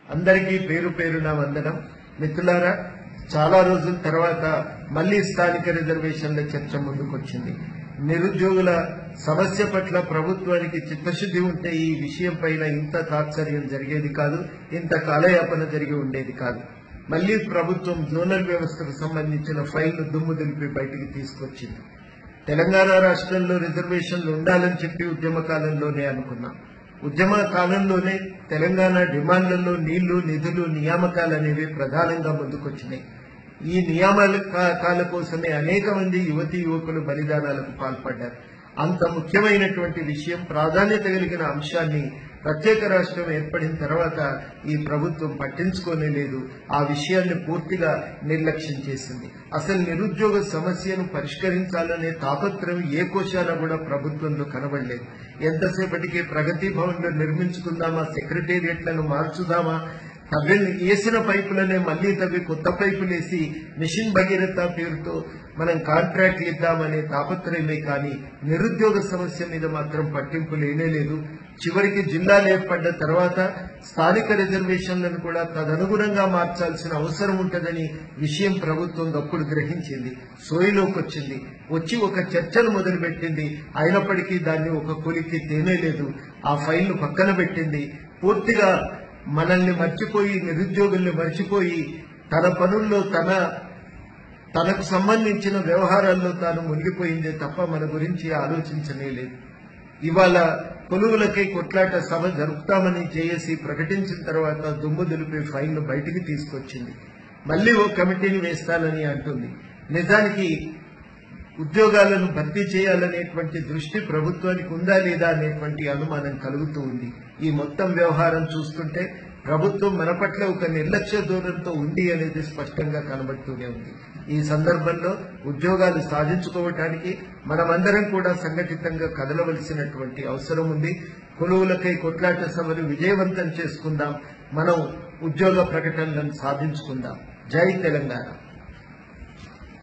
అందరికీ పేరు పేరున వందనం మిత్రులారా చాలా రోజుల తర్వాత మళ్లీ స్థానిక రిజర్వేషన్ల చర్చ ముందుకొచ్చింది నిరుద్యోగుల సమస్య పట్ల ప్రభుత్వానికి చిత్తశుద్ధి ఉంటే ఈ విషయం పైన ఇంత తాత్సర్యం జరిగేది కాదు ఇంత కాలయాపన జరిగి ఉండేది కాదు మళ్లీ ప్రభుత్వం జోనల్ వ్యవస్థకు సంబంధించిన ఫైల్ను దుమ్ము దులిపి బయటికి తీసుకొచ్చింది తెలంగాణ రాష్ట్రంలో రిజర్వేషన్లు ఉండాలని చెప్పి ఉద్యమ కాలంలోనే అనుకున్నాం ఉద్యమ కాలంలోనే తెలంగాణ డిమాండ్లలో నీళ్లు నిధులు నియామకాలు అనేవి ప్రధానంగా ముందుకొచ్చినాయి ఈ నియామకాల కోసమే అనేక మంది యువతీ యువకులు బలిదానాలకు పాల్పడ్డారు అంత ముఖ్యమైనటువంటి విషయం ప్రాధాన్యత కలిగిన అంశాన్ని ప్రత్యేక రాష్ట్రం ఏర్పడిన తర్వాత ఈ ప్రభుత్వం పట్టించుకోనే లేదు ఆ విషయాన్ని పూర్తిగా నిర్లక్ష్యం చేసింది అసలు నిరుద్యోగ సమస్యను పరిష్కరించాలనే తాపత్రయం ఏ కోశాన కూడా ప్రభుత్వంలో కనబడలేదు ఎంతసేపటికి ప్రగతి భవన్లు నిర్మించుకుందామా సెక్రటేరియట్లను మార్చుదామా తవ్విన వేసిన పైపులనే మళ్లీ తవ్వి కొత్త పైపులు వేసి మిషన్ భగీరథ పేరుతో మనం కాంట్రాక్ట్ ఇద్దామనే తాపత్రయమే కానీ నిరుద్యోగ సమస్య మీద మాత్రం పట్టింపు లేనే లేదు చివరికి జిల్లాలు ఏర్పడ్డ తర్వాత స్థానిక రిజర్వేషన్లను కూడా తదనుగుణంగా మార్చాల్సిన అవసరం ఉంటుందని విషయం ప్రభుత్వం అప్పుడు గ్రహించింది సోయిలోకి వచ్చింది వచ్చి ఒక చర్చను మొదలుపెట్టింది అయినప్పటికీ దాన్ని ఒక కొలికి తేనేలేదు ఆ ఫైల్ను పక్కన పెట్టింది పూర్తిగా మనల్ని మర్చిపోయి నిరుద్యోగుల్ని మర్చిపోయి తన పనుల్లో తన తనకు సంబంధించిన వ్యవహారాల్లో తాను మునిగిపోయిందే తప్ప మన గురించి ఆలోచించనే లేదు ఇవాళ కొలువులకై కొట్లాట సభ జరుపుతామని జేఏసీ ప్రకటించిన తర్వాత దుమ్ము దులిపే ఫైల్ను బయటికి తీసుకొచ్చింది మళ్లీ ఓ కమిటీని వేస్తానని అంటుంది నిజానికి ఉద్యోగాలను భర్తీ చేయాలనేటువంటి దృష్టి ప్రభుత్వానికి ఉందా లేదా అనేటువంటి అనుమానం కలుగుతూ ఉంది ఈ మొత్తం వ్యవహారం చూస్తుంటే ప్రభుత్వం మన పట్ల ఒక నిర్లక్ష్య ధోరణితో ఉంది అనేది స్పష్టంగా కనబడుతూనే ఉంది ఈ సందర్భంలో ఉద్యోగాలు సాధించుకోవటానికి మనమందరం కూడా సంఘటితంగా కదలవలసినటువంటి అవసరం ఉంది కొలువులకై కొట్లాట సభను విజయవంతం చేసుకుందాం మనం ఉద్యోగ ప్రకటనలను సాధించుకుందాం జై తెలంగాణ